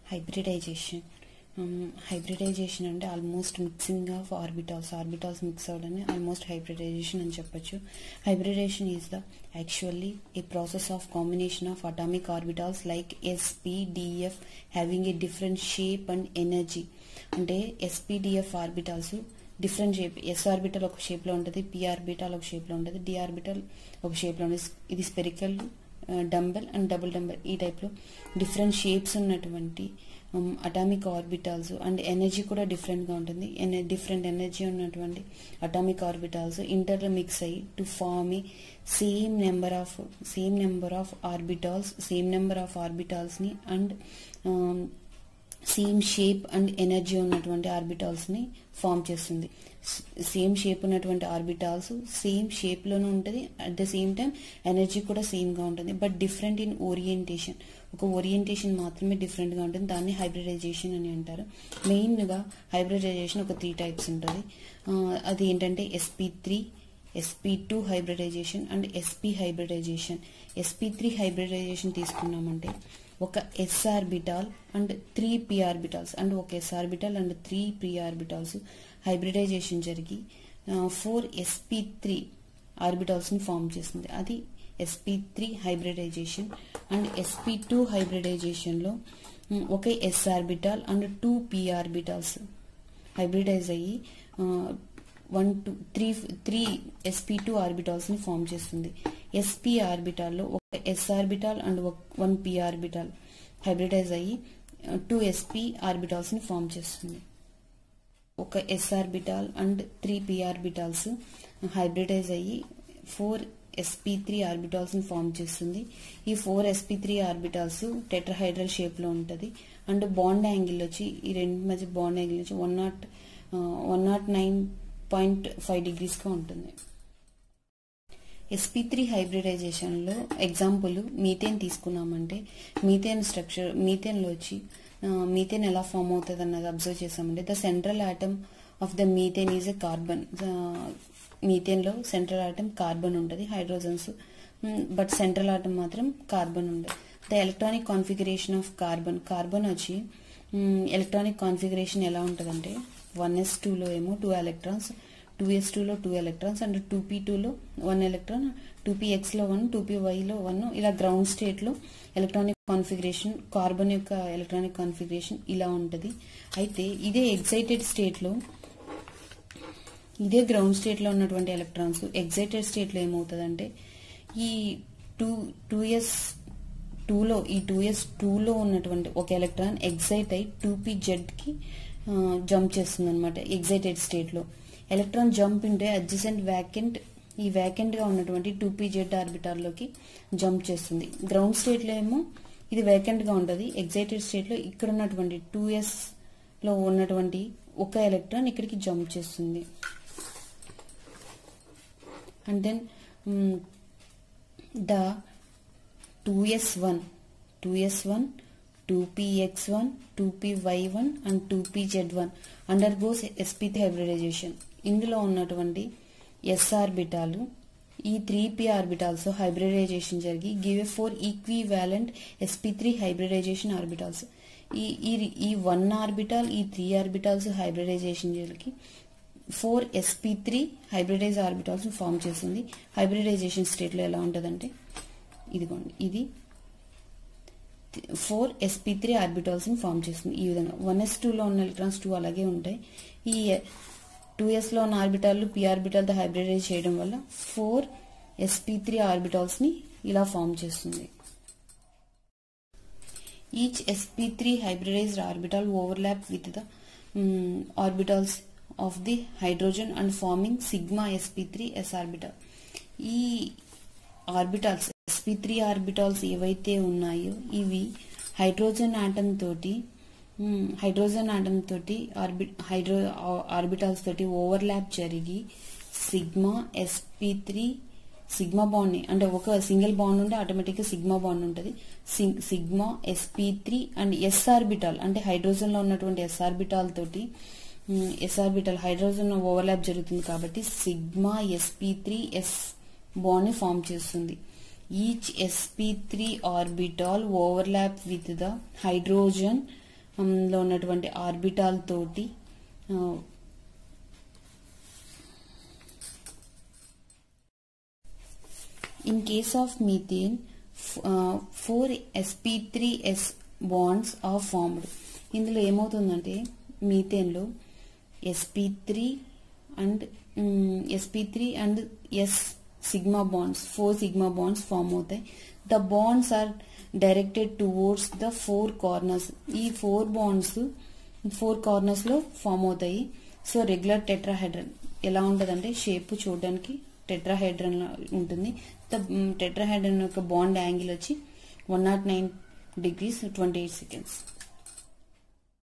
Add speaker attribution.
Speaker 1: hybridisation hybridisation అంటే almost mixing of orbitals orbitals mix అవడాన్ని almost hybridisation అని చెప్పొచ్చు hybridisation is the actually a process of combination of atomic orbitals like SPDF having a different shape and energy అంటే SPDF orbitals different shape S orbital ఒక షేప్లో ఉంటుంది P orbital ఒక షేప్లో ఉంటుంది డి ఆర్బిటల్ ఒక షేప్లో ఉంటుంది ఇది spherical dumbbell and double dumbbell ఈ టైప్లో డిఫరెంట్ షేప్స్ ఉన్నటువంటి అటామిక్ ఆర్బిటాల్స్ అండ్ ఎనర్జీ కూడా డిఫరెంట్గా ఉంటుంది డిఫరెంట్ ఎనర్జీ ఉన్నటువంటి అటామిక్ ఆర్బిటాల్స్ ఇంటర్లో మిక్స్ అయ్యి to form a same number of same number of orbitals same number of ఆర్బిటాల్స్ని and same shape and energy ఉన్నటువంటి ఆర్బిటాల్స్ని ఫామ్ చేస్తుంది సేమ్ షేప్ ఉన్నటువంటి ఆర్బిటాల్స్ సేమ్ షేప్లోనే ఉంటుంది at the same time energy కూడా సేమ్గా ఉంటుంది బట్ డిఫరెంట్ ఇన్ ఓరియంటేషన్ ఒక ఓరియంటేషన్ మాత్రమే డిఫరెంట్గా ఉంటుంది దాన్ని హైబ్రిడైజేషన్ అని అంటారు మెయిన్గా హైబ్రిడైజేషన్ ఒక త్రీ టైప్స్ ఉంటుంది అది ఏంటంటే SP three SP two hybridisation and SP hybridisation SP three hybridisation తీసుకున్నామంటే ఒక S orbital and three P orbitals and ఒక S orbital and three P orbitals hybridisation జరిగి ఫోర్ ఎస్పీ త్రీ ఆర్బిటాల్స్ని form చేస్తుంది అది SP three hybridisation and SP two హైబ్రిడైజేషన్లో ఒక S orbital and two P orbitals hybridise అయ్యి one two three three SP two ఆర్బిటాల్స్ని form చేస్తుంది SP ఆర్బిటాల్లో ఒక S orbital and one P orbital hybridise అయ్యి టూ ఎస్పీ ఆర్బిటాల్స్ని ఫామ్ చేస్తుంది ఒక S orbital and three P orbitals hybridise అయ్యి ఫోర్ ఎస్పీ త్రీ ఆర్బిటాల్స్ని ఫామ్ చేస్తుంది ఈ four SP three orbitals tetrahedral షేప్లో ఉంటుంది అండ్ బాండ్ యాంగిల్ వచ్చి ఈ రెండు మధ్య బాండ్ యాంగిల్ వచ్చి one nought one nought nine point five డిగ్రీస్గా ఉంటుంది ఎస్పీ త్రీ హైబ్రిడైజేషన్లో ఎగ్జాంపుల్ మీథేన్ తీసుకున్నామంటే మీథేన్ స్ట్రక్చర్ మీథేన్లో వచ్చి మీథేన్ ఎలా ఫామ్ అవుతుంది అన్నది అబ్జర్వ్ చేసామంటే the central atom of the methane is a carbon మీథేన్లో సెంట్రల్ ఆటమ్ కార్బన్ ఉంటుంది హైడ్రోజన్స్ బట్ సెంట్రల్ ఆటమ్ మాత్రం కార్బన్ ఉండదు the electronic configuration of carbon carbon వచ్చి ఎలక్ట్రానిక్ కాన్ఫిగరేషన్ ఎలా ఉంటుందంటే వన్ ఎస్ టూలో ఏమో టూ ఎలక్ట్రాన్స్ టూ ఎస్ టూలో two electrons and two P టూలో వన్ ఎలక్ట్రాన్ టూ పీ ఎక్స్లో వన్ టూ పీ వైలో వన్ ఇలా గ్రౌండ్ స్టేట్లో ఎలక్ట్రానిక్ కాన్ఫిగరేషన్ కార్బన్ యొక్క ఎలక్ట్రానిక్ కాన్ఫిగరేషన్ ఇలా ఉంటుంది అయితే ఇదే ఎగ్జైటెడ్ స్టేట్లో ఇదే గ్రౌండ్ స్టేట్లో ఉన్నటువంటి ఎలక్ట్రాన్స్ ఎగ్జైటెడ్ స్టేట్లో ఏమవుతుందంటే ఈ టూ టూ ఇయర్స్ టూలో ఈ టూ ఇయర్స్ టూలో ఉన్నటువంటి ఒక ఎలక్ట్రాన్ ఎగ్జైట్ అయి టూ పీ జెడ్కి జంప్ చేస్తుంది అనమాట ఎగ్జైటెడ్ స్టేట్లో ఎలక్ట్రాన్ జంప్ ఉంటే అడ్జసెంట్ వ్యాకెంట్ ఈ వ్యాకెంట్గా ఉన్నటువంటి టూ పీ జెడ్ ఆర్బిటార్లోకి జంప్ చేస్తుంది గ్రౌండ్ స్టేట్లో ఏమో ఇది వ్యాకెంట్గా ఉంటుంది ఎగ్జైటెడ్ స్టేట్లో ఇక్కడ ఉన్నటువంటి టూ లో ఉన్నటువంటి ఒక ఎలక్ట్రాన్ ఇక్కడికి జంప్ చేస్తుంది and then the two S one two S one two P X one two P Y one and two P Z one undergoes SP hybridisation ఇందులో ఉన్నటువంటి ఎస్ ఆర్బిటాలు ఈ three P orbitals hybridisation జరిగి give a four equivalent SP three hybridisation orbitals ఈ ఈ ఈ one orbital ఈ three orbitals hybridisation జరిగి four SP three hybridise orbitals form చేసింది హైబ్రిడైజేషన్ స్టేట్లో ఎలా ఉంటుందంటే ఇదిగోండి ఇది ఫోర్ ఎస్పీ త్రీ ఆర్బిటాల్స్ని ఫామ్ చేస్తుంది ఈ విధంగా వన్ ఎస్ టూలో ఉన్న ఎలక్ట్రాన్స్ టూ అలాగే ఉంటాయి ఈ టూ ఎస్లో ఉన్న ఆర్బిటాల్ పి ఆర్బిటాల్తో హైబ్రిడైజ్ చేయడం వల్ల ఫోర్ ఎస్పీ త్రీ ఆర్బిటాల్స్ని ఇలా ఫామ్ చేస్తుంది each SP three hybridised orbital overlap with the orbitals of the hydrogen and forming sigma SP three S orbital ఈ ఆర్బిటాల్స్ ఎస్పీ త్రీ ఆర్బిటాల్స్ ఏవైతే ఉన్నాయో ఇవి hydrogen atom తోటి hydrogen atom తోటి ఆర్బి హైడ్రో ఆర్బిటాల్స్ తోటి ఓవర్లాప్ జరిగి sigma SP three sigma bond అంటే ఒక సింగిల్ బాండ్ ఉంటే ఆటోమేటిక్గా సిగ్మా బాండ్ ఉంటుంది sigma SP three and S orbital అంటే హైడ్రోజన్ లో ఉన్నటువంటి ఎస్ ఆర్బిటాల్ తోటి ఎస్ ఆర్బిటాల్ హైడ్రోజన్ ఓవర్లాప్ జరుగుతుంది కాబట్టి sigma SP three S bond ని ఫామ్ చేస్తుంది each sp3 orbital overlap with the hydrogen లో ఉన్నటువంటి ఆర్బిటాల్ తోటి in case of methane four SP S bonds are formed ఇందులో ఏమవుతుందంటే మీథేన్లో SP three and SP three and S sigma bonds four sigma bonds form అవుతాయి the bonds are directed towards the four corners ఈ four bonds four corners లో form అవుతాయి so regular tetrahedron ఎలా ఉంటుందంటే shape చూడడానికి టెట్రాహైడ్రన్ ఉంటుంది tetrahedron యొక్క bond angle వచ్చి one nought nine degrees twenty eight seconds